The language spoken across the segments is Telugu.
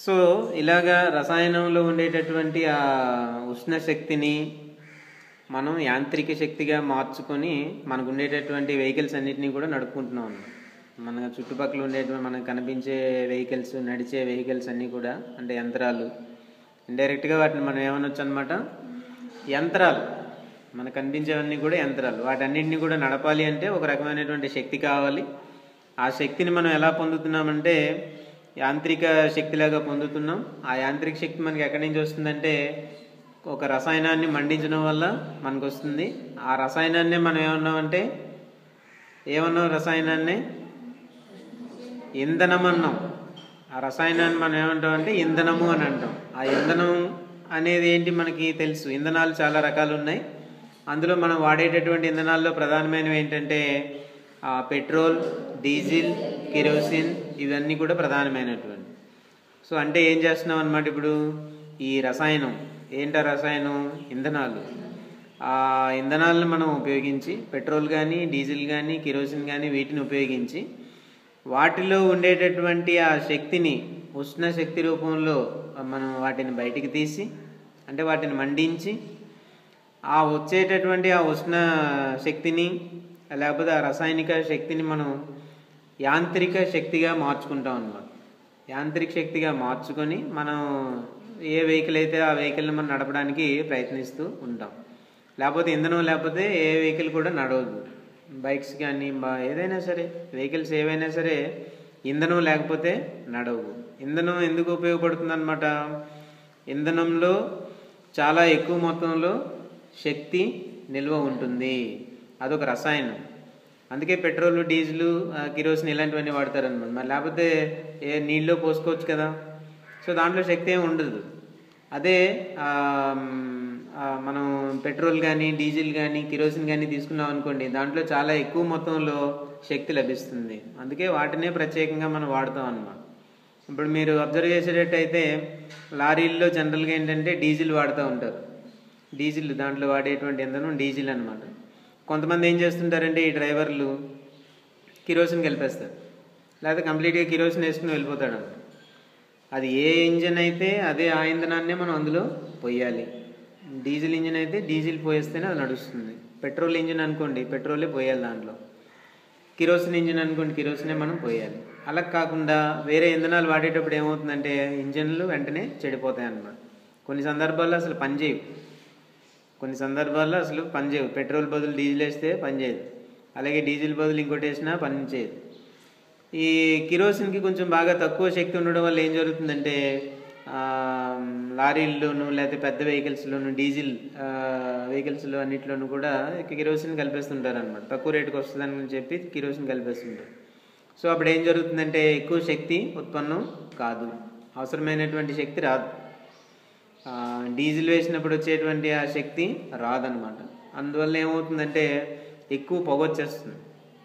సో ఇలాగా రసాయనంలో ఉండేటటువంటి ఆ ఉష్ణ శక్తిని మనం యాంత్రిక శక్తిగా మార్చుకొని మనకు ఉండేటటువంటి వెహికల్స్ అన్నిటినీ కూడా నడుపుకుంటున్నాం అన్నమాట. మన చుట్టుపక్కల ఉండేటువంటి మనకు కనిపించే వెహికల్స్ నడిచే వెహికల్స్ అన్నీ కూడా అంటే యంత్రాలు ఇండైరెక్ట్గా వాటిని మనం ఏమనొచ్చు అనమాట యంత్రాలు మనకు కనిపించేవన్నీ కూడా యంత్రాలు వాటన్నిటిని కూడా నడపాలి అంటే ఒక రకమైనటువంటి శక్తి కావాలి ఆ శక్తిని మనం ఎలా పొందుతున్నామంటే యాంత్రిక శక్తిలాగా పొందుతున్నాం ఆ యాంత్రిక శక్తి మనకి ఎక్కడి నుంచి వస్తుందంటే ఒక రసాయనాన్ని మండించడం వల్ల మనకు వస్తుంది ఆ రసాయనాన్నే మనం ఏమన్నామంటే ఏమన్నాం రసాయనాన్ని ఇంధనం అన్నాం ఆ రసాయనాన్ని మనం ఏమంటాం అంటే ఇంధనము అని అంటాం ఆ ఇంధనం అనేది ఏంటి మనకి తెలుసు ఇంధనాలు చాలా రకాలు ఉన్నాయి అందులో మనం వాడేటటువంటి ఇంధనాల్లో ప్రధానమైనవి ఏంటంటే ఆ, పెట్రోల్ డీజిల్ కిరోసిన్ ఇవన్నీ కూడా ప్రధానమైనటువంటి సో అంటే ఏం చేస్తున్నాం అనమాట ఇప్పుడు ఈ రసాయనం ఏంట రసాయనం ఇంధనాలు ఆ ఇంధనాలను మనం ఉపయోగించి పెట్రోల్ కానీ డీజిల్ కానీ కిరోసిన్ కానీ వీటిని ఉపయోగించి వాటిలో ఉండేటటువంటి ఆ శక్తిని ఉష్ణ శక్తి రూపంలో మనం వాటిని బయటికి తీసి అంటే వాటిని మండించి ఆ వచ్చేటటువంటి ఆ ఉష్ణ శక్తిని లేకపోతే ఆ రసాయనిక శక్తిని మనం యాంత్రిక శక్తిగా మార్చుకుంటాం అన్నమాట యాంత్రిక శక్తిగా మార్చుకొని మనం ఏ వెహికల్ అయితే ఆ వెహికల్ని మనం నడపడానికి ప్రయత్నిస్తూ ఉంటాం లేకపోతే ఇంధనం లేకపోతే ఏ వెహికల్ కూడా నడవదు బైక్స్ కానీ బా- ఏదైనా సరే వెహికల్స్ ఏవైనా సరే ఇంధనం లేకపోతే నడవు ఇంధనం ఎందుకు ఉపయోగపడుతుంది అనమాట ఇంధనంలో చాలా ఎక్కువ మొత్తంలో శక్తి నిల్వ ఉంటుంది అదొక రసాయనం అందుకే పెట్రోల్ డీజిల్ ఆ, కిరోసిన్ ఇలాంటివన్నీ వాడతారనమాట మరి లేకపోతే ఏ నీళ్ళలో పోసుకోవచ్చు కదా సో దాంట్లో శక్తి ఏమి ఉండదు అదే ఆ, మ్, ఆ, మనం పెట్రోల్ కానీ డీజిల్ కానీ కిరోసిన్ కానీ తీసుకున్నాం అనుకోండి దాంట్లో చాలా ఎక్కువ మొత్తంలో శక్తి లభిస్తుంది అందుకే వాటినే ప్రత్యేకంగా మనం వాడతాం అన్నమాట ఇప్పుడు మీరు అబ్జర్వ్ చేసేటట్టయితే లారీల్లో జనరల్గా ఏంటంటే డీజిల్ వాడుతూ ఉంటారు డీజిల్ దాంట్లో వాడేటువంటి ఇంధనం డీజిల్ అన్నమాట కొంతమంది ఏం చేస్తుంటారంటే ఈ డ్రైవర్లు కిరోసిన్ కలిపేస్తారు లేకపోతే కంప్లీట్గా కిరోసిన్ వేసుకుని వెళ్ళిపోతాడు అన్నమాట అది ఏ ఇంజిన్ అయితే అదే ఆ ఇంధనాన్నే మనం అందులో పోయాలి డీజిల్ ఇంజిన్ అయితే డీజిల్ పోయేస్తేనే అది నడుస్తుంది పెట్రోల్ ఇంజిన్ అనుకోండి పెట్రోలే పోయాలి దాంట్లో కిరోసిన్ ఇంజిన్ అనుకోండి కిరోసినే మనం పోయాలి అలా కాకుండా వేరే ఇంధనాలు వాడేటప్పుడు ఏమవుతుందంటే ఇంజిన్లు వెంటనే చెడిపోతాయి అన్నమాట కొన్ని సందర్భాల్లో అసలు పనిచేయవు కొన్ని సందర్భాల్లో అసలు పనిచేయవు పెట్రోల్ బదులు డీజిల్ వేస్తే పనిచేయదు అలాగే డీజిల్ బదులు ఇంకోటి వేసినా పనిచేయదు ఈ కిరోసిన్కి కొంచెం బాగా తక్కువ శక్తి ఉండడం వల్ల ఏం జరుగుతుందంటే ఆ, లారీల్లోనూ లేకపోతే పెద్ద వెహికల్స్లోను డీజిల్ ఆ, వెహికల్స్లో అన్నిట్లోనూ కూడా కిరోసిన్ కలిపేస్తుంటారు అనమాట తక్కువ రేటుకి వస్తుందని చెప్పి కిరోసిన్ కలిపేస్తుంటారు సో అప్పుడు ఏం జరుగుతుందంటే ఎక్కువ శక్తి ఉత్పన్నం కాదు అవసరమైనటువంటి శక్తి రాదు ఆ, డీజిల్ వేసినప్పుడు వచ్చేటువంటి ఆ శక్తి రాదనమాట అందువల్ల ఏమవుతుందంటే ఎక్కువ పొగ వచ్చేస్తుంది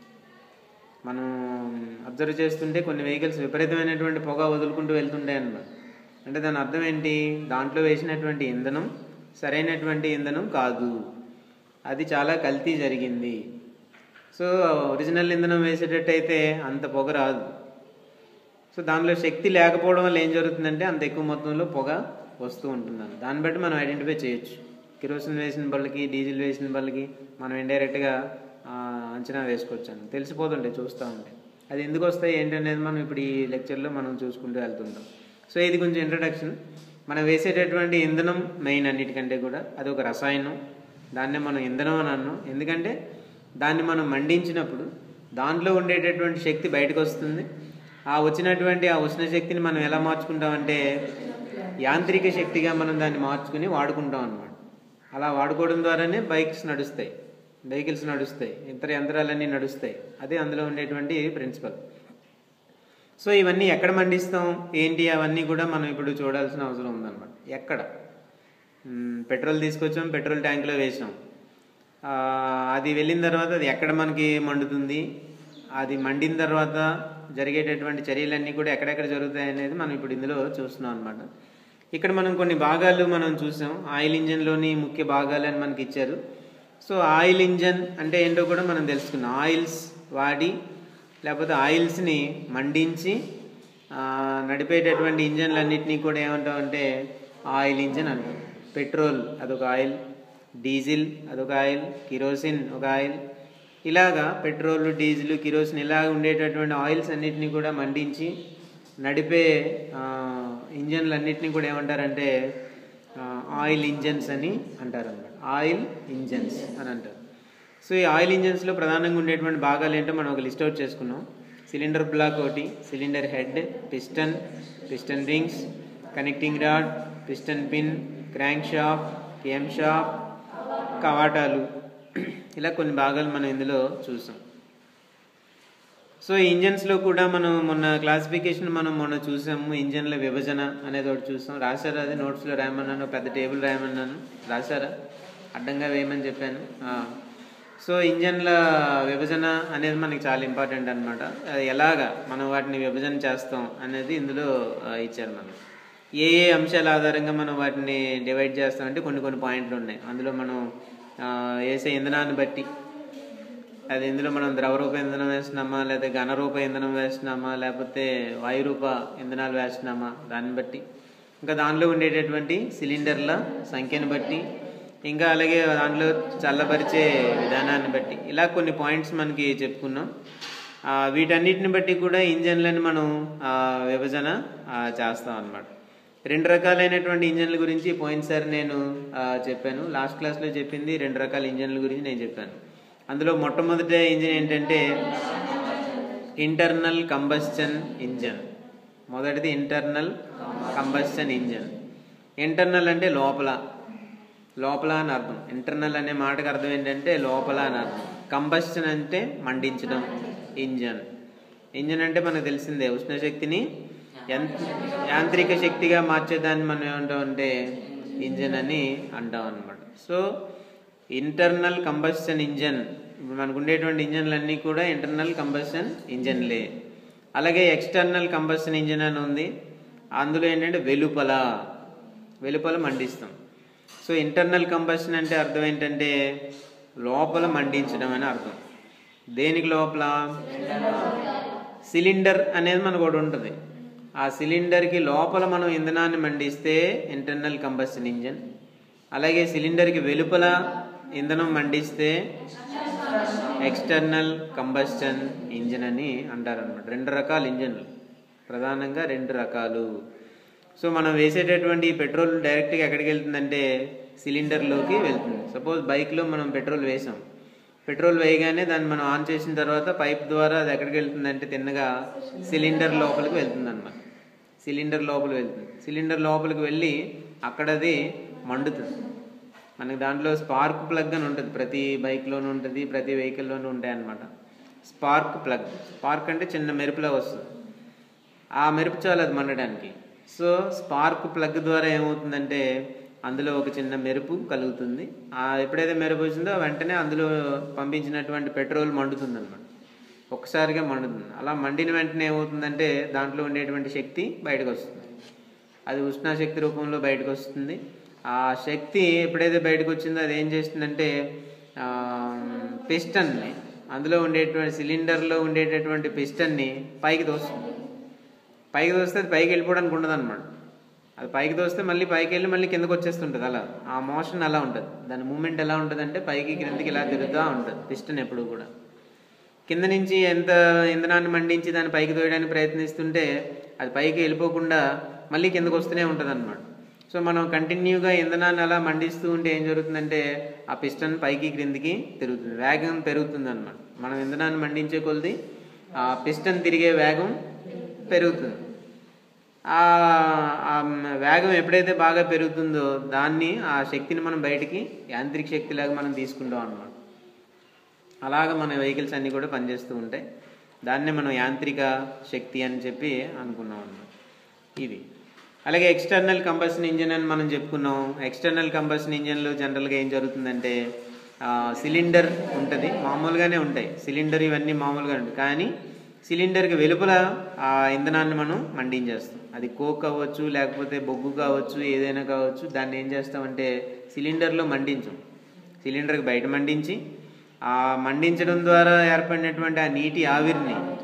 మనం అబ్జర్వ్ చేస్తుంటే కొన్ని వెహికల్స్ విపరీతమైనటువంటి పొగ వదులుకుంటూ వెళ్తుంటాయి అన్నమాట అంటే దాని అర్థం ఏంటి దాంట్లో వేసినటువంటి ఇంధనం సరైనటువంటి ఇంధనం కాదు అది చాలా కల్తీ జరిగింది సో ఒరిజినల్ ఇంధనం వేసేటట్టయితే అంత పొగ రాదు సో దానిలో శక్తి లేకపోవడం వల్ల ఏం జరుగుతుందంటే అంత ఎక్కువ మొత్తంలో పొగ వస్తూ ఉంటుంది దాన్ని బట్టి మనం ఐడెంటిఫై చేయొచ్చు కిరోసిన్ వేసిన బళ్ళకి డీజిల్ వేసిన బళ్ళకి మనం ఇండైరెక్ట్గా అంచనా వేసుకోవచ్చు తెలిసిపోతుంటే చూస్తూ ఉంటే అది ఎందుకు వస్తాయి ఏంటనేది మనం ఇప్పుడు ఈ లెక్చర్లో మనం చూసుకుంటూ వెళ్తుంటాం సో ఇది కొంచెం ఇంట్రడక్షన్ మనం వేసేటటువంటి ఇంధనం మెయిన్ అన్నిటికంటే కూడా అది ఒక రసాయనం దాన్నే మనం ఇంధనం అని అన్నాం ఎందుకంటే దాన్ని మనం మండించినప్పుడు దాంట్లో ఉండేటటువంటి శక్తి బయటకు వస్తుంది ఆ వచ్చినటువంటి ఆ ఉష్ణ శక్తిని మనం ఎలా మార్చుకుంటామంటే యాంత్రిక శక్తిగా మనం దాన్ని మార్చుకుని వాడుకుంటాం అన్నమాట అలా వాడుకోవడం ద్వారానే బైక్స్ నడుస్తాయి వెహికల్స్ నడుస్తాయి ఇతర యంత్రాలన్నీ నడుస్తాయి అదే అందులో ఉండేటువంటి ప్రిన్సిపల్ సో ఇవన్నీ ఎక్కడ మండిస్తాం ఏంటి అవన్నీ కూడా మనం ఇప్పుడు చూడాల్సిన అవసరం ఉందన్నమాట ఎక్కడ మ్, పెట్రోల్ తీసుకొచ్చాం పెట్రోల్ ట్యాంక్లో వేసాం ఆ, అది వెళ్ళిన తర్వాత అది ఎక్కడ మనకి మండుతుంది అది మండిన తర్వాత జరిగేటటువంటి చర్యలన్నీ కూడా ఎక్కడెక్కడ జరుగుతాయి అనేది మనం ఇప్పుడు ఇందులో చూస్తున్నాం అనమాట ఇక్కడ మనం కొన్ని భాగాలు మనం చూసాం ఆయిల్ ఇంజన్లోని ముఖ్య భాగాలు అని మనకి ఇచ్చారు సో ఆయిల్ ఇంజన్ అంటే ఏంటో కూడా మనం తెలుసుకున్నాం ఆయిల్స్ వాడి లేకపోతే ఆయిల్స్ని మండించి ఆ, నడిపేటటువంటి ఇంజన్లన్నింటినీ కూడా ఏమంటామంటే ఆయిల్ ఇంజన్ అంటాం పెట్రోల్ అదొక ఆయిల్ డీజిల్ అదొక ఆయిల్ కిరోసిన్ ఒక ఆయిల్ ఇలాగా పెట్రోల్ డీజిల్ కిరోసిన్ ఇలాగ ఉండేటటువంటి ఆయిల్స్ అన్నిటినీ కూడా మండించి నడిపే ఆ, ఇంజన్లన్నిటినీ కూడా ఏమంటారంటే ఆ, ఆయిల్ ఇంజన్స్ అని అంటారు అన్నమాట ఆయిల్ ఇంజన్స్ అని అంటారు సో ఈ ఆయిల్ ఇంజన్స్లో ప్రధానంగా ఉండేటువంటి భాగాలు ఏంటో మనం ఒక లిస్ట్ అవుట్ చేసుకున్నాం సిలిండర్ బ్లాక్ ఒకటి cylinder head piston piston rings connecting rod piston pin crankshaft camshaft కవాటాలు ఇలా కొన్ని భాగాలు మనం ఇందులో చూసాం సో ఈ ఇంజన్స్లో కూడా మనం మొన్న క్లాసిఫికేషన్ మనం మొన్న చూసాము ఇంజన్ల విభజన అనేది ఒకటి చూసాం రాశారా అది నోట్స్లో రాయమన్నాను పెద్ద టేబుల్ రాయమన్నాను రాశారా అడ్డంగా వేయమని చెప్పాను ఆ. సో ఇంజన్ల విభజన అనేది మనకి చాలా ఇంపార్టెంట్ అనమాట అది ఎలాగా మనం వాటిని విభజన చేస్తాం అనేది ఇందులో ఆ, ఇచ్చారు మనం ఏ ఏ అంశాల ఆధారంగా మనం వాటిని డివైడ్ చేస్తామంటే కొన్ని కొన్ని పాయింట్లు ఉన్నాయి అందులో మనం ఆ, వేసే ఇంధనాన్ని బట్టి అది ఇందులో మనం ద్రవరూప ఇంధనం వేస్తున్నామా లేదా ఘనరూప ఇంధనం వేస్తున్నామా లేకపోతే వాయురూప ఇంధనాలు వేస్తున్నామా దాన్ని బట్టి ఇంకా దానిలో ఉండేటటువంటి సిలిండర్ల సంఖ్యను బట్టి ఇంకా అలాగే దాంట్లో చల్లబరిచే విధానాన్ని బట్టి ఇలా కొన్ని పాయింట్స్ మనకి చెప్పుకున్నాం ఆ, వీటన్నిటిని బట్టి కూడా ఇంజన్లను మనం ఆ, విభజన ఆ, చేస్తాం అన్నమాట రెండు రకాలైనటువంటి ఇంజన్ల గురించి పోయినసారి నేను ఆ, చెప్పాను లాస్ట్ క్లాస్లో చెప్పింది రెండు రకాల ఇంజన్ల గురించి నేను చెప్పాను అందులో మొట్టమొదటి ఇంజిన్ ఏంటంటే ఇంటర్నల్ కంబస్చన్ ఇంజన్ మొదటిది ఇంటర్నల్ కంబస్చన్ ఇంజన్ ఇంటర్నల్ అంటే లోపల లోపల అని అర్థం ఇంటర్నల్ అనే మాటకు అర్థం ఏంటంటే లోపల అని అర్థం కంబస్చన్ అంటే మండించడం ఇంజన్ ఇంజన్ అంటే మనకు తెలిసిందే ఉష్ణశక్తిని యం- యాంత్రిక శక్తిగా మార్చేదాన్ని మనం ఏమంటాం అంటే ఇంజన్ అని అంటాం అనమాట సో ఇంటర్నల్ కంబస్షన్ ఇంజన్ ఇప్పుడు మనకు ఉండేటువంటి ఇంజన్లన్నీ కూడా ఇంటర్నల్ కంబస్షన్ ఇంజన్లే అలాగే ఎక్స్టర్నల్ కంబస్షన్ ఇంజన్ అని ఉంది అందులో ఏంటంటే వెలుపల వెలుపల మండిస్తాం సో ఇంటర్నల్ కంబస్షన్ అంటే అర్థం ఏంటంటే లోపల మండించడం అని అర్థం దేనికి లోపల సిలిండర్ అనేది మనకు ఒకటి ఉంటుంది ఆ సిలిండర్కి లోపల మనం ఇంధనాన్ని మండిస్తే ఇంటర్నల్ కంబస్షన్ ఇంజన్ అలాగే సిలిండర్కి వెలుపల ఇంధనం మండిస్తే ఎక్స్టర్నల్ కంబస్షన్ ఇంజిన్ అని అంటారనమాట రెండు రకాల ఇంజన్లు ప్రధానంగా రెండు రకాలు సో మనం వేసేటటువంటి ఈ పెట్రోల్ డైరెక్ట్గా ఎక్కడికి వెళ్తుందంటే సిలిండర్లోకి వెళ్తుంది సపోజ్ బైక్లో మనం పెట్రోల్ వేసాం పెట్రోల్ వేయగానే దాన్ని మనం ఆన్ చేసిన తర్వాత పైప్ ద్వారా అది ఎక్కడికి వెళ్తుందంటే తిన్నగా సిలిండర్ లోపలికి వెళ్తుంది అనమాట సిలిండర్ లోపలికి వెళ్తుంది సిలిండర్ లోపలికి వెళ్ళి అక్కడ అది మండుతుంది మనకి దాంట్లో స్పార్క్ ప్లగ్ అని ఉంటుంది ప్రతి బైక్లోనూ ఉంటుంది ప్రతి వెహికల్లోనూ ఉంటాయి అన్నమాట స్పార్క్ ప్లగ్ స్పార్క్ అంటే చిన్న మెరుపులా వస్తుంది ఆ మెరుపు చాలు అది మండడానికి సో స్పార్క్ ప్లగ్ ద్వారా ఏమవుతుందంటే అందులో ఒక చిన్న మెరుపు కలుగుతుంది ఆ ఎప్పుడైతే మెరుపు వచ్చిందో వెంటనే అందులో పంపించినటువంటి పెట్రోల్ మండుతుంది అనమాట ఒక్కసారిగా మండుతుంది అలా మండిన వెంటనే ఏమవుతుందంటే దాంట్లో ఉండేటువంటి శక్తి బయటకు వస్తుంది అది ఉష్ణశక్తి రూపంలో బయటకు వస్తుంది ఆ శక్తి ఎప్పుడైతే బయటకు వచ్చిందో అది ఏం చేస్తుందంటే పిస్టన్ని అందులో ఉండేటువంటి సిలిండర్లో ఉండేటటువంటి పిస్టన్ని పైకి తోస్తుంది పైకి తోస్తే అది పైకి వెళ్ళిపోవడానికి ఉండదు అనమాట అది పైకి తోస్తే మళ్ళీ పైకి వెళ్ళి మళ్ళీ కిందకు వచ్చేస్తుంటుంది అలా ఆ మోషన్ అలా ఉంటుంది దాని మూమెంట్ ఎలా ఉంటుంది అంటే పైకి క్రిందికి ఇలా తిరుగుతూ ఉంటుంది పిస్టన్ ఎప్పుడు కూడా కింద నుంచి ఎంత ఇంధనాన్ని మండించి దాన్ని పైకి తోయడానికి ప్రయత్నిస్తుంటే అది పైకి వెళ్ళిపోకుండా మళ్ళీ కిందకు వస్తూనే ఉంటుంది అనమాట సో మనం కంటిన్యూగా ఇంధనాన్ని అలా మండిస్తూ ఉంటే ఏం జరుగుతుందంటే ఆ పిస్టన్ పైకి క్రిందికి తిరుగుతుంది వేగం పెరుగుతుంది అనమాట మనం ఇంధనాన్ని మండించే కొలది ఆ పిస్టన్ తిరిగే వేగం పెరుగుతుంది ఆ ఆ వేగం ఎప్పుడైతే బాగా పెరుగుతుందో దాన్ని ఆ శక్తిని మనం బయటికి యాంత్రిక శక్తిలాగా మనం తీసుకుంటాం అనమాట అలాగ మన వెహికల్స్ అన్నీ కూడా పనిచేస్తూ ఉంటాయి దాన్నే మనం యాంత్రిక శక్తి అని చెప్పి అనుకున్నాం అన్నమాట ఇది అలాగే ఎక్స్టర్నల్ కంబషన్ ఇంజిన్ అని మనం చెప్పుకున్నాం ఎక్స్టర్నల్ కంబషన్ ఇంజిన్లో జనరల్గా ఏం జరుగుతుందంటే సిలిండర్ ఉంటుంది మామూలుగానే ఉంటాయి సిలిండర్ ఇవన్నీ మామూలుగా ఉంటాయి కానీ సిలిండర్కి వెలుపల ఆ ఇంధనాన్ని మనం మండించేస్తాం అది కోక్ అవ్వచ్చు లేకపోతే బొగ్గు కావచ్చు ఏదైనా కావచ్చు దాన్ని ఏం చేస్తామంటే సిలిండర్లో మండించం సిలిండర్కి బయట మండించి ఆ మండించడం ద్వారా ఏర్పడినటువంటి ఆ నీటి ఆవిరిని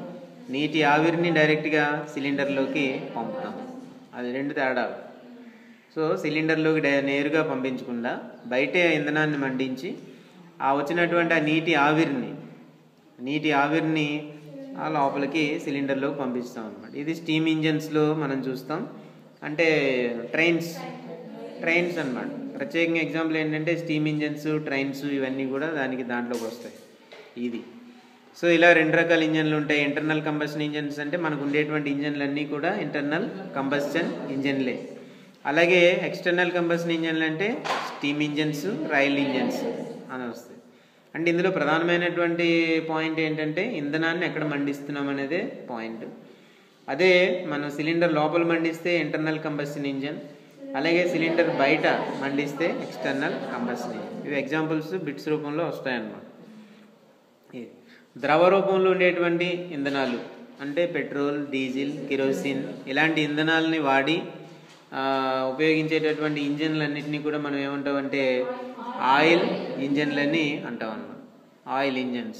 నీటి ఆవిరిని డైరెక్ట్గా సిలిండర్లోకి పంపుతాం అది రెండు తేడాలు సో సిలిండర్లోకి డై నేరుగా పంపించకుండా బయటే ఇంధనాన్ని మండించి ఆ వచ్చినటువంటి ఆ నీటి ఆవిరిని నీటి ఆవిరిని ఆ లోపలికి సిలిండర్లోకి పంపిస్తాం అనమాట ఇది స్టీమ్ ఇంజన్స్లో మనం చూస్తాం అంటే ట్రైన్స్ ట్రైన్స్ అన్నమాట ప్రత్యేకంగా ఎగ్జాంపుల్ ఏంటంటే స్టీమ్ ఇంజన్స్ ట్రైన్స్ ఇవన్నీ కూడా దానికి దాంట్లోకి వస్తాయి ఇది సో ఇలా రెండు రకాల ఇంజన్లు ఉంటాయి ఇంటర్నల్ కంబషన్ ఇంజన్స్ అంటే మనకు ఉండేటువంటి ఇంజన్లు అన్నీ కూడా ఇంటర్నల్ కంబస్షన్ ఇంజన్లే అలాగే ఎక్స్టర్నల్ కంబషన్ ఇంజన్లు అంటే స్టీమ్ ఇంజన్స్ రైల్ ఇంజన్స్ అని వస్తాయి అంటే ఇందులో ప్రధానమైనటువంటి పాయింట్ ఏంటంటే ఇంధనాన్ని ఎక్కడ మండిస్తున్నాం అనేదే పాయింట్ అదే మనం సిలిండర్ లోపల మండిస్తే ఇంటర్నల్ కంబషన్ ఇంజన్ అలాగే సిలిండర్ బయట మండిస్తే ఎక్స్టర్నల్ కంబషన్ ఇంజన్ ఇవి ఎగ్జాంపుల్స్ బిట్స్ రూపంలో వస్తాయన్నమాట ఇది. ద్రవ రూపంలో ఉండేటువంటి ఇంధనాలు అంటే పెట్రోల్ డీజిల్ కిరోసిన్ ఇలాంటి ఇంధనాలని వాడి ఆ, ఉపయోగించేటటువంటి ఇంజన్లన్నింటినీ కూడా మనం ఏమంటామంటే ఆయిల్ ఇంజన్లని అంటాం అన్నమాట ఆయిల్ ఇంజన్స్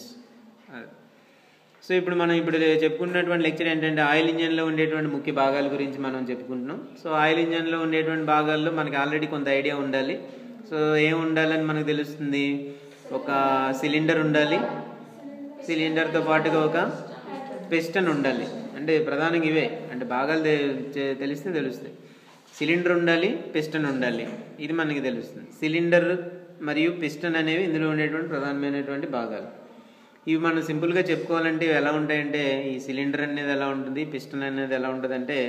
సో ఇప్పుడు మనం ఇప్పుడు చెప్పుకున్నటువంటి లెక్చర్ ఏంటంటే ఆయిల్ ఇంజన్లో ఉండేటువంటి ముఖ్య భాగాల గురించి మనం చెప్పుకుంటున్నాం సో ఆయిల్ ఇంజన్లో ఉండేటువంటి భాగాల్లో మనకి ఆల్రెడీ కొంత ఐడియా ఉండాలి సో ఏం ఉండాలని మనకు తెలుస్తుంది ఒక సిలిండర్ ఉండాలి సిలిండర్తో పాటుగా ఒక పిస్టన్ ఉండాలి అంటే ప్రధానంగా ఇవే అంటే భాగాలు తె- తె- తెలిస్తే తెలుస్తాయి సిలిండర్ ఉండాలి పిస్టన్ ఉండాలి ఇది మనకి తెలుస్తుంది సిలిండర్ మరియు పిస్టన్ అనేవి ఇందులో ఉండేటువంటి ప్రధానమైనటువంటి భాగాలు ఇవి మనం సింపుల్గా చెప్పుకోవాలంటే ఇవి ఎలా ఉంటాయంటే ఈ సిలిండర్ అనేది ఎలా ఉంటుంది పిస్టన్ అనేది ఎలా ఉంటుందంటే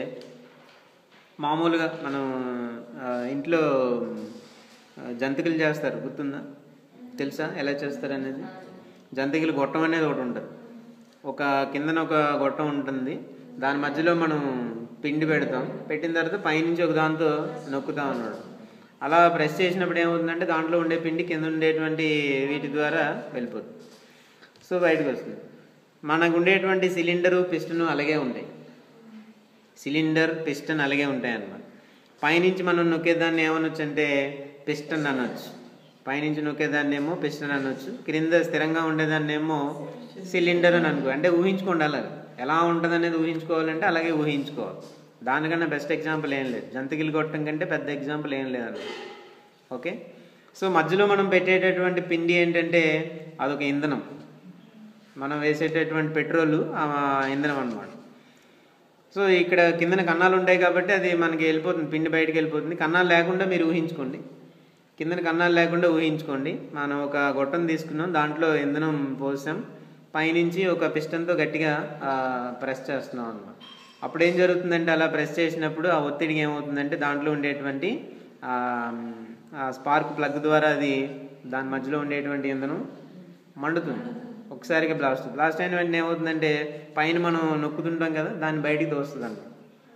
మామూలుగా మనం ఆ, ఇంట్లో ఆ, జంతికలు చేస్తారు గుర్తుందా తెలుసా ఎలా చేస్తారు అనేది జంతికలు గొట్టం అనేది ఒకటి ఉంటుంది ఒక కిందన ఒక గొట్టం ఉంటుంది దాని మధ్యలో మనం పిండి పెడతాం పెట్టిన తర్వాత పైనుంచి ఒక దాంతో నొక్కుతాం అన్నాడు అలా ప్రెస్ చేసినప్పుడు ఏమవుతుందంటే దాంట్లో ఉండే పిండి కింద ఉండేటువంటి వీటి ద్వారా వెళ్ళిపోతుంది సో బయటకు వస్తుంది మనకు ఉండేటువంటి సిలిండరు పిస్టన్ అలాగే ఉంటాయి సిలిండర్ పిస్టన్ అలాగే ఉంటాయి అన్నమాట పైనుంచి మనం నొక్కేదాన్ని ఏమనొచ్చు అంటే పిస్టన్ అనొచ్చు పైనుంచి నొక్కేదాన్ని ఏమో పిస్టన్ అనొచ్చు క్రింద స్థిరంగా ఉండేదాన్ని ఏమో సిలిండర్ అని అనుకో అంటే ఊహించుకోండి అలా ఎలా ఉంటుంది అనేది ఊహించుకోవాలంటే అలాగే ఊహించుకోవాలి దానికన్నా బెస్ట్ ఎగ్జాంపుల్ ఏం లేదు జంతికలు కొట్టడం కంటే పెద్ద ఎగ్జాంపుల్ ఏం లేదు ఓకే సో మధ్యలో మనం పెట్టేటటువంటి పిండి ఏంటంటే అదొక ఇంధనం మనం వేసేటటువంటి పెట్రోల్ ఆ ఇంధనం అన్నమాట సో ఇక్కడ కిందన కన్నాలు ఉంటాయి కాబట్టి అది మనకి వెళ్ళిపోతుంది పిండి బయటకు వెళ్ళిపోతుంది కన్నాలు లేకుండా మీరు ఊహించుకోండి కిందన కన్నాలు లేకుండా ఊహించుకోండి మనం ఒక గొట్టం తీసుకున్నాం దాంట్లో ఇంధనం పోసాం పైనుంచి ఒక పిస్టన్తో గట్టిగా ఆ, ప్రెస్ చేస్తున్నాం అన్నమాట అప్పుడు ఏం జరుగుతుందంటే అలా ప్రెస్ చేసినప్పుడు ఆ ఒత్తిడికి ఏమవుతుందంటే దాంట్లో ఉండేటువంటి ఆ, ఆ స్పార్క్ ప్లగ్ ద్వారా అది దాని మధ్యలో ఉండేటువంటి ఇంధనం మండుతుంది ఒకసారిగా బ్లాస్ట్ బ్లాస్ట్ అయిన వెంటనే ఏమవుతుందంటే పైన మనం నొక్కుతుంటాం కదా దాన్ని బయటికి తోస్తుంది అనమాట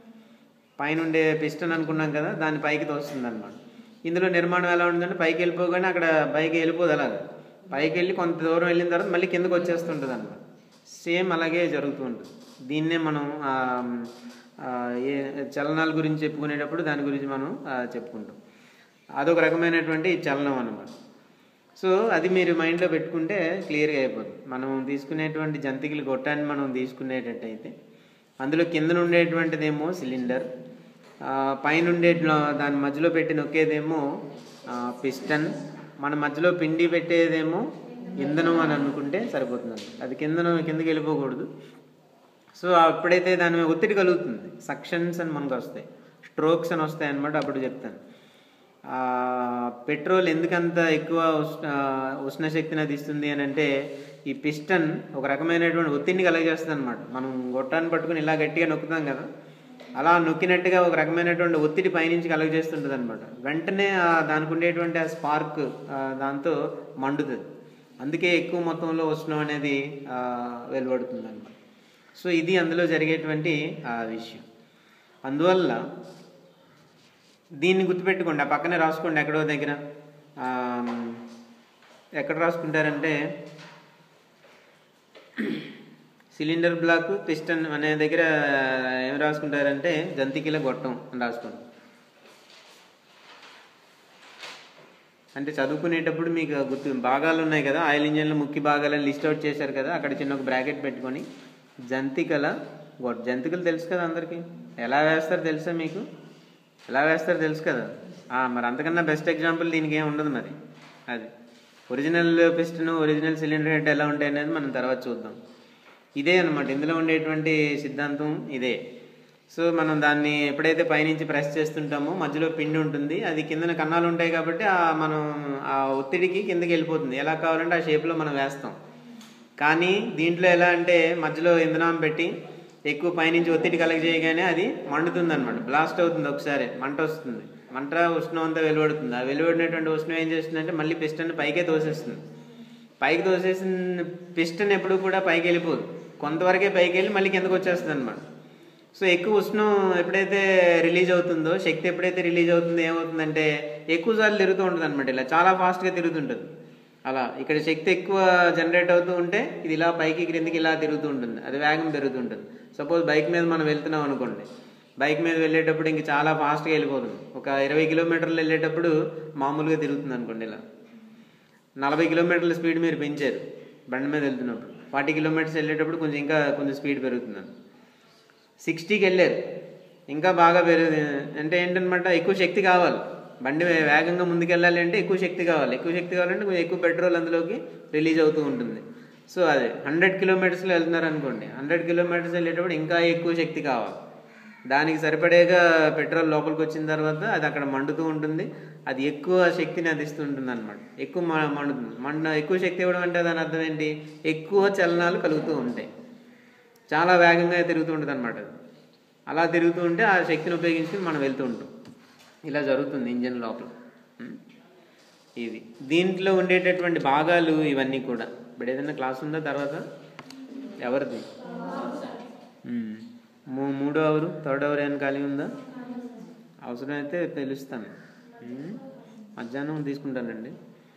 పైన ఉండే పిస్టన్ అనుకున్నాం కదా దాన్ని పైకి తోస్తుంది అనమాట ఇందులో నిర్మాణం ఎలా ఉంటుందంటే పైకి వెళ్ళిపోగానే అక్కడ పైకి వెళ్ళిపోదు అలాగా పైకి వెళ్ళి కొంత దూరం వెళ్ళిన తర్వాత మళ్ళీ కిందకు వచ్చేస్తుంటుంది అనమాట సేమ్ అలాగే జరుగుతూ ఉంటుంది దీన్నే మనం ఆ, ఆ, ఏ చలనాల గురించి చెప్పుకునేటప్పుడు దాని గురించి మనం ఆ, చెప్పుకుంటాం అదొక రకమైనటువంటి చలనం అన్నమాట సో అది మీరు మైండ్లో పెట్టుకుంటే క్లియర్గా అయిపోతుంది మనం తీసుకునేటువంటి జంతికలు గొట్టాన్ని మనం తీసుకునేటట్టయితే అందులో కింద ఉండేటువంటిదేమో సిలిండర్ ఆ, పైన ఉండే దాని మధ్యలో పెట్టి నొక్కేదేమో పిస్టన్ మన మధ్యలో పిండి పెట్టేదేమో ఇంధనం అని అనుకుంటే సరిపోతుంది అది కింద కిందకి వెళ్ళిపోకూడదు సో అప్పుడైతే దాని మీద ఒత్తిడి కలుగుతుంది సక్షన్స్ అని మనకు వస్తాయి స్ట్రోక్స్ అని వస్తాయి అనమాట అప్పుడు చెప్తాను ఆ, పెట్రోల్ ఎందుకంత ఎక్కువ ఉష్ణ ఉష్ణ శక్తిని అది ఇస్తుంది అని అంటే ఈ పిస్టన్ ఒక రకమైనటువంటి ఒత్తిడిని కలగజేస్తుంది అనమాట మనం గొట్టాన్ని పట్టుకుని ఇలా గట్టిగా నొక్కుతాం కదా అలా నొక్కినట్టుగా ఒక రకమైనటువంటి ఒత్తిడి పైనుంచి కలగజేస్తుంటుంది అనమాట వెంటనే ఆ దానికి ఉండేటువంటి ఆ స్పార్క్ దాంతో మండుతుంది అందుకే ఎక్కువ మొత్తంలో ఉష్ణం అనేది ఆ, వెలువడుతుంది అనమాట సో ఇది అందులో జరిగేటువంటి ఆ విషయం అందువల్ల దీన్ని గుర్తుపెట్టుకోండి ఆ పక్కనే రాసుకోండి ఎక్కడో దగ్గర ఆ, ఎక్కడ రాసుకుంటారంటే సిలిండర్ బ్లాక్ పిస్టన్ అనే దగ్గర ఏం రాసుకుంటారంటే జంతికల గొట్టం అని రాసుకోండి అంటే చదువుకునేటప్పుడు మీకు గుర్తు భాగాలు ఉన్నాయి కదా ఆయిల్ ఇంజన్లో ముఖ్య భాగాలను లిస్ట్ అవుట్ చేశారు కదా అక్కడ చిన్న ఒక బ్రాకెట్ పెట్టుకొని జంతికల గొట్ జంతికలు తెలుసు కదా అందరికీ ఎలా వేస్తారో తెలుసా మీకు ఎలా వేస్తారో తెలుసు కదా ఆ, మరి అంతకన్నా బెస్ట్ ఎగ్జాంపుల్ దీనికి ఏం ఉండదు మరి అది original piston original cylinder head ఎలా ఉంటాయి అనేది మనం తర్వాత చూద్దాం ఇదే అనమాట ఇందులో ఉండేటువంటి సిద్ధాంతం ఇదే సో మనం దాన్ని ఎప్పుడైతే పైనుంచి ప్రెస్ చేస్తుంటామో మధ్యలో పిండి ఉంటుంది అది కిందన కన్నాలు ఉంటాయి కాబట్టి ఆ మనం ఆ ఒత్తిడికి కిందకి వెళ్ళిపోతుంది ఎలా కావాలంటే ఆ షేప్లో మనం వేస్తాం కానీ దీంట్లో ఎలా అంటే మధ్యలో ఇంధనం పెట్టి ఎక్కువ పైనుంచి ఒత్తిడి కలెక్ట్ చేయగానే అది మండుతుంది అనమాట బ్లాస్ట్ అవుతుంది ఒకసారి మంట వస్తుంది మంట ఉష్ణం అంతా వెలువడుతుంది ఆ వెలువడినటువంటి ఉష్ణం ఏం చేస్తుందంటే మళ్ళీ పిస్టన్ పైకే తోసేస్తుంది పైకి తోసేసిన పిస్టన్ ఎప్పుడు కూడా పైకి వెళ్ళిపోదు కొంతవరకే పైకి వెళ్ళి మళ్ళీ కిందకు వచ్చేస్తుంది అనమాట సో ఎక్కువ ఉష్ణం ఎప్పుడైతే రిలీజ్ అవుతుందో శక్తి ఎప్పుడైతే రిలీజ్ అవుతుందో ఏమవుతుందంటే ఎక్కువ సార్లు తిరుగుతూ ఉంటుంది అనమాట ఇలా చాలా ఫాస్ట్గా తిరుగుతుంటుంది అలా ఇక్కడ శక్తి ఎక్కువ జనరేట్ అవుతూ ఉంటే ఇది ఇలా పైకి క్రిందికి ఇలా తిరుగుతూ ఉంటుంది అది వేగం పెరుగుతుంటుంది సపోజ్ బైక్ మీద మనం వెళ్తున్నాం అనుకోండి బైక్ మీద వెళ్ళేటప్పుడు ఇంక చాలా ఫాస్ట్గా వెళ్ళిపోతుంది ఒక ఇరవై కిలోమీటర్లు వెళ్ళేటప్పుడు మామూలుగా తిరుగుతుంది అనుకోండి ఇలా నలభై కిలోమీటర్ల స్పీడ్ మీరు పెంచారు బండి మీద వెళ్తున్నప్పుడు ఫార్టీ కిలోమీటర్స్ వెళ్ళేటప్పుడు కొంచెం ఇంకా కొంచెం స్పీడ్ పెరుగుతుంది సిక్స్టీకి వెళ్ళారు ఇంకా బాగా పెరుగు అంటే ఏంటనమాట ఎక్కువ శక్తి కావాలి బండి వే- వేగంగా ముందుకెళ్ళాలి అంటే ఎక్కువ శక్తి కావాలి ఎక్కువ శక్తి కావాలంటే కొంచెం ఎక్కువ పెట్రోల్ అందులోకి రిలీజ్ అవుతూ ఉంటుంది సో అదే హండ్రెడ్ కిలోమీటర్స్లో వెళ్తున్నారు అనుకోండి హండ్రెడ్ కిలోమీటర్స్ వెళ్ళేటప్పుడు ఇంకా ఎక్కువ శక్తి కావాలి దానికి సరిపడేగా పెట్రోల్ లోపలికి వచ్చిన తర్వాత అది అక్కడ మండుతూ ఉంటుంది అది ఎక్కువ శక్తిని అందిస్తూ ఉంటుంది అనమాట ఎక్కువ మ- మండుతుంది మండ ఎక్కువ శక్తి ఇవ్వడం అంటే దాని అర్థం ఏంటి ఎక్కువ చలనాలు కలుగుతూ ఉంటాయి చాలా వేగంగా తిరుగుతూ ఉంటుంది అనమాట అలా తిరుగుతూ ఉంటే ఆ శక్తిని ఉపయోగించుకుని మనం వెళ్తూ ఉంటాం ఇలా జరుగుతుంది ఇంజన్ లోపల ఉం. ఇది దీంట్లో ఉండేటటువంటి భాగాలు ఇవన్నీ కూడా ఇప్పుడు ఏదైనా క్లాస్ ఉందా తర్వాత ఎవరిది ఉం. మూ- మూడో అవరు థర్డ్ అవర్ ఏమైనా ఖాళీ ఉందా అవసరమైతే తెలుస్తాను ఉం. మధ్యాహ్నం తీసుకుంటానండి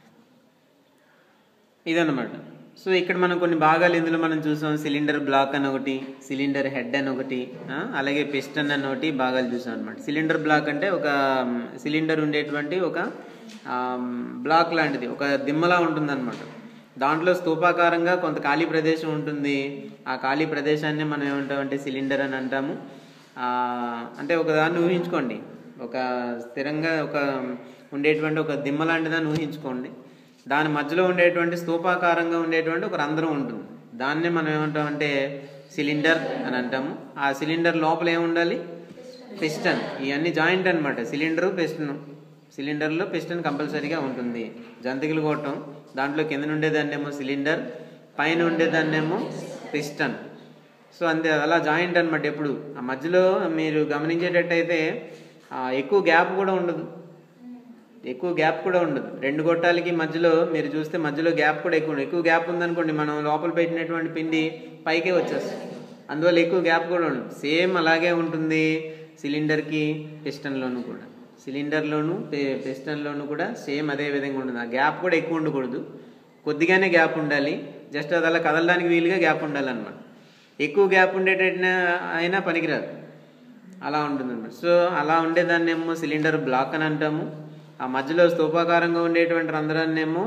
ఇదన్నమాట సో ఇక్కడ మనం కొన్ని భాగాలు ఇందులో మనం చూసాం సిలిండర్ బ్లాక్ అని ఒకటి సిలిండర్ హెడ్ అని ఒకటి ఆ, అలాగే పిస్టన్ అని ఒకటి భాగాలు చూసాం అనమాట సిలిండర్ బ్లాక్ అంటే ఒక మ్, సిలిండర్ ఉండేటువంటి ఒక ఆ, మ్, బ్లాక్ లాంటిది ఒక దిమ్మలా ఉంటుందన్నమాట దాంట్లో స్తూపాకారంగా కొంత ఖాళీ ప్రదేశం ఉంటుంది ఆ ఖాళీ ప్రదేశాన్ని మనం ఏమంటామంటే సిలిండర్ అని అంటాము ఆ, అంటే ఒక దాన్ని ఊహించుకోండి ఒక స్థిరంగా ఒక ఉండేటువంటి ఒక దిమ్మ లాంటిదాన్ని ఊహించుకోండి దాని మధ్యలో ఉండేటువంటి స్తూపాకారంగా ఉండేటువంటి ఒక రంధ్రం ఉంటుంది దాన్నే మనం ఏమంటామంటే సిలిండర్ అని అంటాము ఆ సిలిండర్ లోపల ఏముండాలి పిస్టన్ ఇవన్నీ జాయింట్ అనమాట సిలిండరు పిస్టన్ సిలిండర్లో పిస్టన్ కంపల్సరీగా ఉంటుంది జంతికలు కొట్టం దాంట్లో కింద ఉండేదాన్నేమో సిలిండర్ పైన ఉండేదాన్నేమో పిస్టన్ సో అంతే అలా జాయింట్ అనమాట ఎప్పుడు ఆ మధ్యలో మీరు గమనించేటట్టయితే ఆ, ఎక్కువ గ్యాప్ కూడా ఉండదు ఎక్కువ గ్యాప్ కూడా ఉండదు రెండు గొట్టాలకి మధ్యలో మీరు చూస్తే మధ్యలో గ్యాప్ కూడా ఎక్కువ ఉండదు ఎక్కువ గ్యాప్ ఉందనుకోండి మనం లోపల పెట్టినటువంటి పిండి పైకే వచ్చేస్తుంది అందువల్ల ఎక్కువ గ్యాప్ కూడా ఉండదు సేమ్ అలాగే ఉంటుంది సిలిండర్కి పిస్టన్లోను కూడా సిలిండర్లోను పి- పిస్టన్లోను కూడా సేమ్ అదే విధంగా ఉంటుంది ఆ గ్యాప్ కూడా ఎక్కువ ఉండకూడదు కొద్దిగానే గ్యాప్ ఉండాలి జస్ట్ అది అలా కదలడానికి వీలుగా గ్యాప్ ఉండాలన్నమాట ఎక్కువ గ్యాప్ ఉండేటట్టు అయినా పనికిరాదు అలా ఉంటుందన్నమాట సో అలా ఉండేదాన్ని ఏమో సిలిండర్ బ్లాక్ అని అంటాము ఆ మధ్యలో స్తూపాకారంగా ఉండేటువంటి రంధ్రాన్ని ఏమో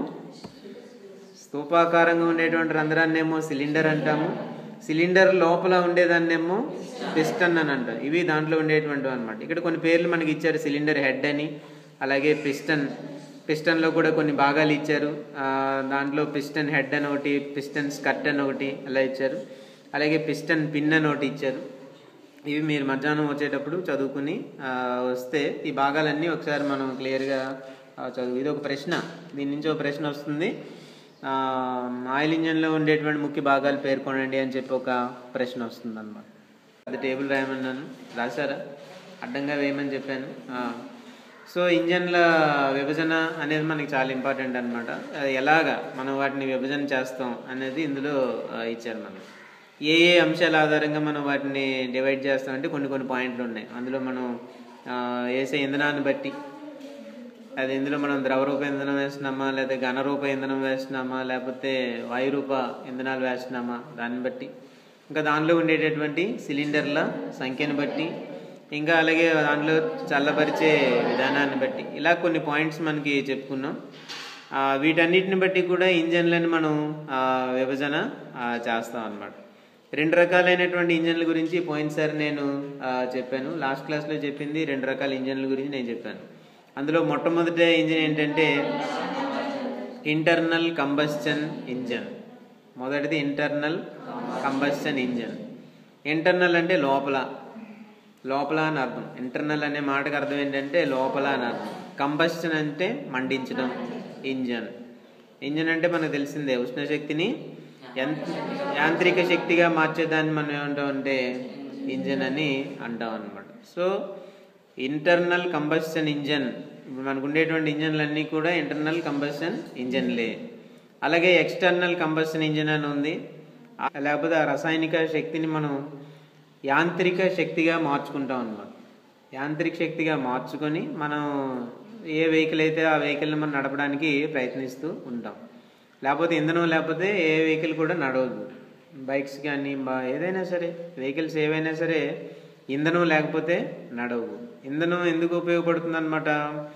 స్తూపాకారంగా ఉండేటువంటి రంధ్రాన్ని ఏమో సిలిండర్ అంటాము సిలిండర్ లోపల ఉండేదాన్నేమో పిస్టన్ అని అంటారు ఇవి దాంట్లో ఉండేటువంటివి అనమాట ఇక్కడ కొన్ని పేర్లు మనకి ఇచ్చారు సిలిండర్ హెడ్ అని అలాగే పిస్టన్ పిస్టన్లో కూడా కొన్ని భాగాలు ఇచ్చారు ఆ, దాంట్లో పిస్టన్ హెడ్ అని ఒకటి పిస్టన్ స్కర్ట్ అని ఒకటి అలా ఇచ్చారు అలాగే పిస్టన్ పిన్ అని ఒకటి ఇచ్చారు ఇవి మీరు మధ్యాహ్నం వచ్చేటప్పుడు చదువుకుని ఆ, వస్తే ఈ భాగాలన్నీ ఒకసారి మనం క్లియర్గా ఆ, చదువు ఇది ఒక ప్రశ్న దీని నుంచి ఒక ప్రశ్న వస్తుంది ఆ, ఆయిల్ ఇంజన్లో ఉండేటువంటి ముఖ్య భాగాలు పేర్కొనండి అని చెప్పి ఒక ప్రశ్న వస్తుంది అనమాట అది టేబుల్ రాయమన్నాను రాశారా అడ్డంగా వేయమని చెప్పాను ఆ. సో ఇంజన్ల విభజన అనేది మనకి చాలా ఇంపార్టెంట్ అనమాట అది ఎలాగా మనం వాటిని విభజన చేస్తాం అనేది ఇందులో ఆ, ఇచ్చారు మనం ఏ ఏ అంశాల ఆధారంగా మనం వాటిని డివైడ్ చేస్తామంటే కొన్ని కొన్ని పాయింట్లు ఉన్నాయి అందులో మనం ఆ, వేసే ఇంధనాన్ని బట్టి అది ఇందులో మనం ద్రవరూప ఇంధనం వేస్తున్నామా లేదా ఘనరూప ఇంధనం వేస్తున్నామా లేకపోతే వాయురూప ఇంధనాలు వేస్తున్నామా దాన్ని బట్టి ఇంకా దానిలో ఉండేటటువంటి సిలిండర్ల సంఖ్యను బట్టి ఇంకా అలాగే దాంట్లో చల్లబరిచే విధానాన్ని బట్టి ఇలా కొన్ని పాయింట్స్ మనకి చెప్పుకున్నాం ఆ, వీటన్నిటిని బట్టి కూడా ఇంజన్లను మనం ఆ, విభజన ఆ, చేస్తాం అన్నమాట రెండు రకాలైనటువంటి ఇంజన్ల గురించి పోయినసారి నేను ఆ, చెప్పాను లాస్ట్ క్లాస్లో చెప్పింది రెండు రకాల ఇంజన్ల గురించి నేను చెప్పాను అందులో మొట్టమొదటి ఇంజిన్ ఏంటంటే ఇంటర్నల్ కంబస్చన్ ఇంజన్ మొదటిది ఇంటర్నల్ కంబస్చన్ ఇంజన్ ఇంటర్నల్ అంటే లోపల లోపల అని అర్థం ఇంటర్నల్ అనే మాటకు అర్థం ఏంటంటే లోపల అని అర్థం కంబస్చన్ అంటే మండించడం ఇంజన్ ఇంజన్ అంటే మనకు తెలిసిందే ఉష్ణశక్తిని యం- యాంత్రిక శక్తిగా మార్చేదాన్ని మనం ఏమంటాం అంటే ఇంజన్ అని అంటాం అనమాట సో ఇంటర్నల్ కంబస్షన్ ఇంజన్ ఇప్పుడు మనకు ఉండేటువంటి ఇంజన్లన్నీ కూడా ఇంటర్నల్ కంబస్షన్ ఇంజన్లే అలాగే ఎక్స్టర్నల్ కంబస్షన్ ఇంజన్ అని ఉంది ఆ- లేకపోతే ఆ రసాయనిక శక్తిని మనం యాంత్రిక శక్తిగా మార్చుకుంటాం అన్నమాట యాంత్రిక శక్తిగా మార్చుకొని మనం ఏ వెహికల్ అయితే ఆ వెహికల్ని మనం నడపడానికి ప్రయత్నిస్తూ ఉంటాం లేకపోతే ఇంధనం లేకపోతే ఏ వెహికల్ కూడా నడవదు బైక్స్ కానీ బా- ఏదైనా సరే వెహికల్స్ ఏవైనా సరే ఇంధనం లేకపోతే నడవు ఇంధనం ఎందుకు ఉపయోగపడుతుంది అనమాట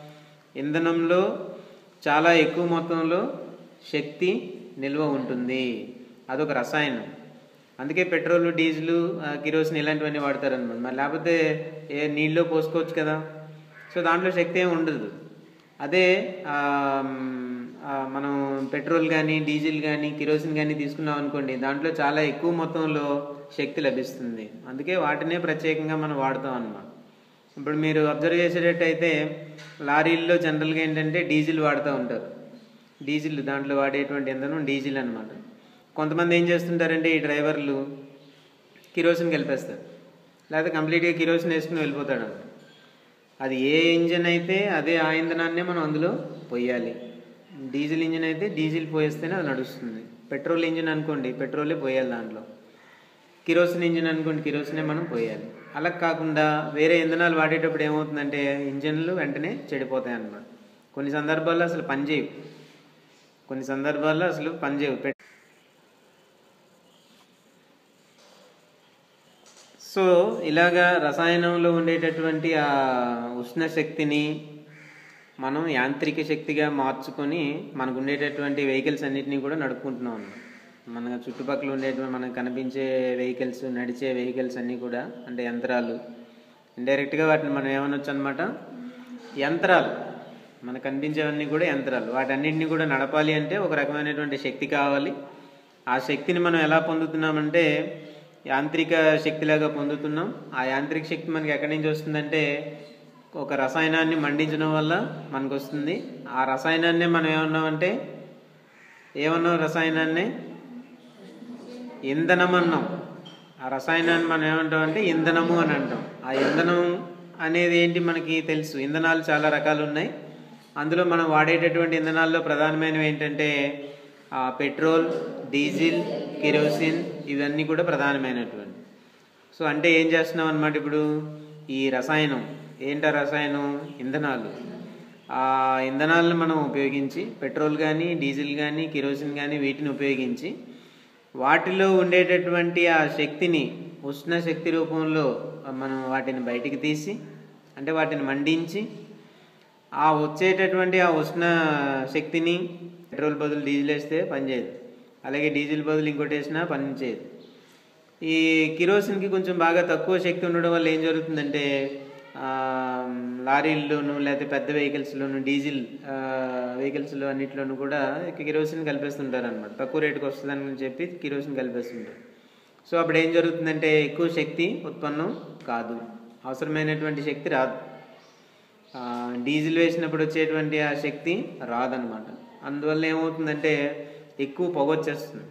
ఇంధనంలో చాలా ఎక్కువ మొత్తంలో శక్తి నిల్వ ఉంటుంది అదొక రసాయనం అందుకే పెట్రోల్ డీజిల్ ఆ, కిరోసిన్ ఇలాంటివన్నీ వాడతారనమాట మరి లేకపోతే ఏ నీళ్ళలో పోసుకోవచ్చు కదా సో దాంట్లో శక్తి ఏమి ఉండదు అదే ఆ, మ్, ఆ, మనం పెట్రోల్ కానీ డీజిల్ కానీ కిరోసిన్ కానీ తీసుకున్నాం అనుకోండి దాంట్లో చాలా ఎక్కువ మొత్తంలో శక్తి లభిస్తుంది అందుకే వాటినే ప్రత్యేకంగా మనం వాడతాం అన్నమాట ఇప్పుడు మీరు అబ్జర్వ్ చేసేటట్టయితే లారీల్లో జనరల్గా ఏంటంటే డీజిల్ వాడుతూ ఉంటారు డీజిల్ దాంట్లో వాడేటువంటి ఇంధనం డీజిల్ అన్నమాట కొంతమంది ఏం చేస్తుంటారంటే ఈ డ్రైవర్లు కిరోసిన్ కలిపేస్తారు లేకపోతే కంప్లీట్గా కిరోసిన్ వేసుకుని వెళ్ళిపోతాడు అన్నమాట అది ఏ ఇంజన్ అయితే అదే ఆ ఇంధనాన్నే మనం అందులో పోయాలి డీజిల్ ఇంజిన్ అయితే డీజిల్ పోయేస్తేనే అది నడుస్తుంది పెట్రోల్ ఇంజిన్ అనుకోండి పెట్రోలే పోయాలి దాంట్లో కిరోసిన్ ఇంజిన్ అనుకోండి కిరోసినే మనం పోయాలి అలా కాకుండా వేరే ఇంధనాలు వాడేటప్పుడు ఏమవుతుందంటే ఇంజన్లు వెంటనే చెడిపోతాయి అన్నమాట కొన్ని సందర్భాల్లో అసలు పనిచేయవు కొన్ని సందర్భాల్లో అసలు పనిచేయవు పెట్- సో ఇలాగా రసాయనంలో ఉండేటటువంటి ఆ ఉష్ణ శక్తిని మనం యాంత్రిక శక్తిగా మార్చుకొని మనకు ఉండేటటువంటి వెహికల్స్ అన్నిటినీ కూడా నడుపుకుంటున్నాం అన్నమాట. మన చుట్టుపక్కల ఉండేటువంటి మనకు కనిపించే వెహికల్స్ నడిచే వెహికల్స్ అన్నీ కూడా అంటే యంత్రాలు ఇండైరెక్ట్గా వాటిని మనం ఏమనొచ్చు అనమాట యంత్రాలు మనకు కనిపించేవన్నీ కూడా యంత్రాలు వాటన్నిటిని కూడా నడపాలి అంటే ఒక రకమైనటువంటి శక్తి కావాలి ఆ శక్తిని మనం ఎలా పొందుతున్నామంటే యాంత్రిక శక్తిలాగా పొందుతున్నాం ఆ యాంత్రిక శక్తి మనకి ఎక్కడి నుంచి వస్తుందంటే ఒక రసాయనాన్ని మండించడం వల్ల మనకు వస్తుంది ఆ రసాయనాన్నే మనం ఏమన్నామంటే ఏమన్నాం రసాయనాన్ని ఇంధనం అన్నాం ఆ రసాయనాన్ని మనం ఏమంటాం అంటే ఇంధనము అని అంటాం ఆ ఇంధనం అనేది ఏంటి మనకి తెలుసు ఇంధనాలు చాలా రకాలు ఉన్నాయి అందులో మనం వాడేటటువంటి ఇంధనాల్లో ప్రధానమైనవి ఏంటంటే ఆ, పెట్రోల్ డీజిల్ కిరోసిన్ ఇవన్నీ కూడా ప్రధానమైనటువంటి సో అంటే ఏం చేస్తున్నాం అనమాట ఇప్పుడు ఈ రసాయనం ఏంట రసాయనం ఇంధనాలు ఆ ఇంధనాలను మనం ఉపయోగించి పెట్రోల్ కానీ డీజిల్ కానీ కిరోసిన్ కానీ వీటిని ఉపయోగించి వాటిలో ఉండేటటువంటి ఆ శక్తిని ఉష్ణ శక్తి రూపంలో మనం వాటిని బయటికి తీసి అంటే వాటిని మండించి ఆ వచ్చేటటువంటి ఆ ఉష్ణ శక్తిని పెట్రోల్ బదులు డీజిల్ వేస్తే పనిచేయదు అలాగే డీజిల్ బదులు ఇంకోటి వేసినా పనిచేయదు ఈ కిరోసిన్కి కొంచెం బాగా తక్కువ శక్తి ఉండడం వల్ల ఏం జరుగుతుందంటే ఆ, లారీల్లోనూ లేకపోతే పెద్ద వెహికల్స్లోను డీజిల్ ఆ, వెహికల్స్లో అన్నిట్లోనూ కూడా కిరోసిన్ కలిపేస్తుంటారు అనమాట తక్కువ రేటుకి వస్తుందని చెప్పి కిరోసిన్ కలిపేస్తుంటారు సో అప్పుడు ఏం జరుగుతుందంటే ఎక్కువ శక్తి ఉత్పన్నం కాదు అవసరమైనటువంటి శక్తి రాదు ఆ, డీజిల్ వేసినప్పుడు వచ్చేటువంటి ఆ శక్తి రాదనమాట అందువల్ల ఏమవుతుందంటే ఎక్కువ పొగ వచ్చేస్తుంది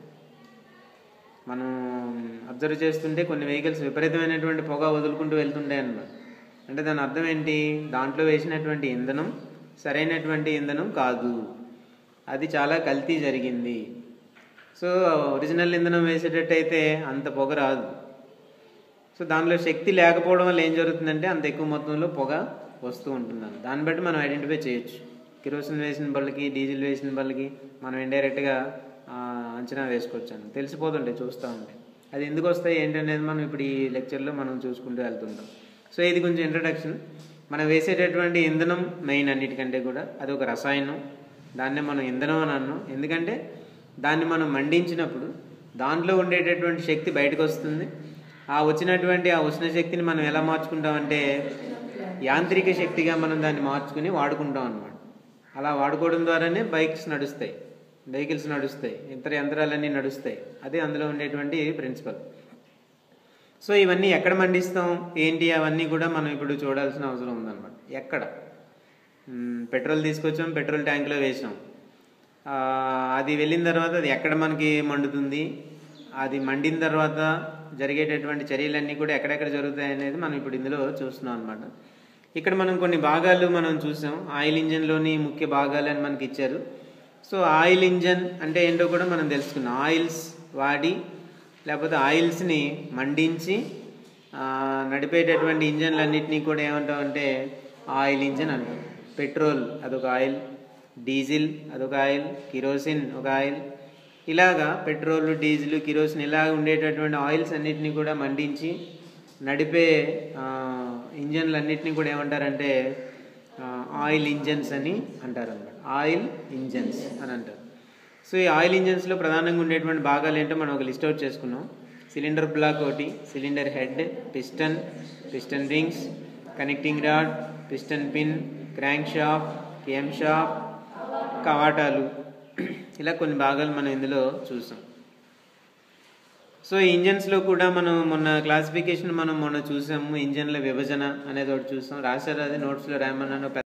మనం అబ్జర్వ్ చేస్తుంటే కొన్ని వెహికల్స్ విపరీతమైనటువంటి పొగ వదులుకుంటూ వెళ్తుంటాయి అన్నమాట అంటే దాని అర్థం ఏంటి దాంట్లో వేసినటువంటి ఇంధనం సరైనటువంటి ఇంధనం కాదు అది చాలా కల్తీ జరిగింది సో ఒరిజినల్ ఇంధనం వేసేటట్టయితే అంత పొగ రాదు సో దానిలో శక్తి లేకపోవడం వల్ల ఏం జరుగుతుందంటే అంత ఎక్కువ మొత్తంలో పొగ వస్తూ ఉంటుందని దాన్ని బట్టి మనం ఐడెంటిఫై చేయొచ్చు కిరోసిన్ వేసిన బళ్ళకి డీజిల్ వేసిన బళ్ళకి మనం ఇండైరెక్ట్గా అంచనా వేసుకోవచ్చు అని తెలిసిపోతుంటాయి చూస్తూ ఉంటే అది ఎందుకు వస్తాయి ఏంటనేది మనం ఇప్పుడు ఈ లెక్చర్లో మనం చూసుకుంటూ వెళ్తుంటాం సో ఇది కొంచెం ఇంట్రడక్షన్ మనం వేసేటటువంటి ఇంధనం మెయిన్ అన్నిటికంటే కూడా అది ఒక రసాయనం దాన్నే మనం ఇంధనం అని అన్నాం ఎందుకంటే దాన్ని మనం మండించినప్పుడు దాంట్లో ఉండేటటువంటి శక్తి బయటకు వస్తుంది ఆ వచ్చినటువంటి ఆ ఉష్ణ శక్తిని మనం ఎలా మార్చుకుంటామంటే యాంత్రిక శక్తిగా మనం దాన్ని మార్చుకుని వాడుకుంటాం అన్నమాట అలా వాడుకోవడం ద్వారానే బైక్స్ నడుస్తాయి వెహికల్స్ నడుస్తాయి ఇతర యంత్రాలన్నీ నడుస్తాయి అదే అందులో ఉండేటువంటి ప్రిన్సిపల్ సో ఇవన్నీ ఎక్కడ మండిస్తాం ఏంటి అవన్నీ కూడా మనం ఇప్పుడు చూడాల్సిన అవసరం ఉందన్నమాట ఎక్కడ మ్మ్, పెట్రోల్ తీసుకొచ్చాం పెట్రోల్ ట్యాంక్లో వేసాం ఆ, అది వెళ్ళిన తర్వాత అది ఎక్కడ మనకి మండుతుంది అది మండిన తర్వాత జరిగేటటువంటి చర్యలన్నీ కూడా ఎక్కడెక్కడ జరుగుతాయి అనేది మనం ఇప్పుడు ఇందులో చూస్తున్నాం అనమాట ఇక్కడ మనం కొన్ని భాగాలు మనం చూసాం ఆయిల్ ఇంజన్లోని ముఖ్య భాగాలు అని మనకి ఇచ్చారు సో ఆయిల్ ఇంజన్ అంటే ఏంటో కూడా మనం తెలుసుకున్నాం ఆయిల్స్ వాడి లేకపోతే ఆయిల్స్ని మండించి ఆ, నడిపేటటువంటి ఇంజన్లన్నింటినీ కూడా ఏమంటామంటే ఆయిల్ ఇంజన్ అంటాం పెట్రోల్ అదొక ఆయిల్ డీజిల్ అదొక ఆయిల్ కిరోసిన్ ఒక ఆయిల్ ఇలాగా పెట్రోల్ డీజిల్ కిరోసిన్ ఇలా ఉండేటటువంటి ఆయిల్స్ అన్నిటినీ కూడా మండించి నడిపే ఆ, ఇంజన్లన్నిటినీ కూడా ఏమంటారంటే ఆ, ఆయిల్ ఇంజన్స్ అని అంటారు అన్నమాట ఆయిల్ ఇంజన్స్ అని అంటారు సో ఈ ఆయిల్ ఇంజన్స్లో ప్రధానంగా ఉండేటువంటి భాగాలు ఏంటో మనం ఒక లిస్ట్ అవుట్ చేసుకున్నాం సిలిండర్ బ్లాక్ ఒకటి cylinder head piston piston rings connecting rod piston pin crankshaft camshaft కవాటాలు ఇలా కొన్ని భాగాలు మనం ఇందులో చూసాం సో ఈ ఇంజన్స్లో కూడా మనం మొన్న క్లాసిఫికేషన్ మనం మొన్న చూసాము ఇంజన్ల విభజన అనేది ఒకటి చూసాం రాశారు అది నోట్స్లో రాయమన్నాను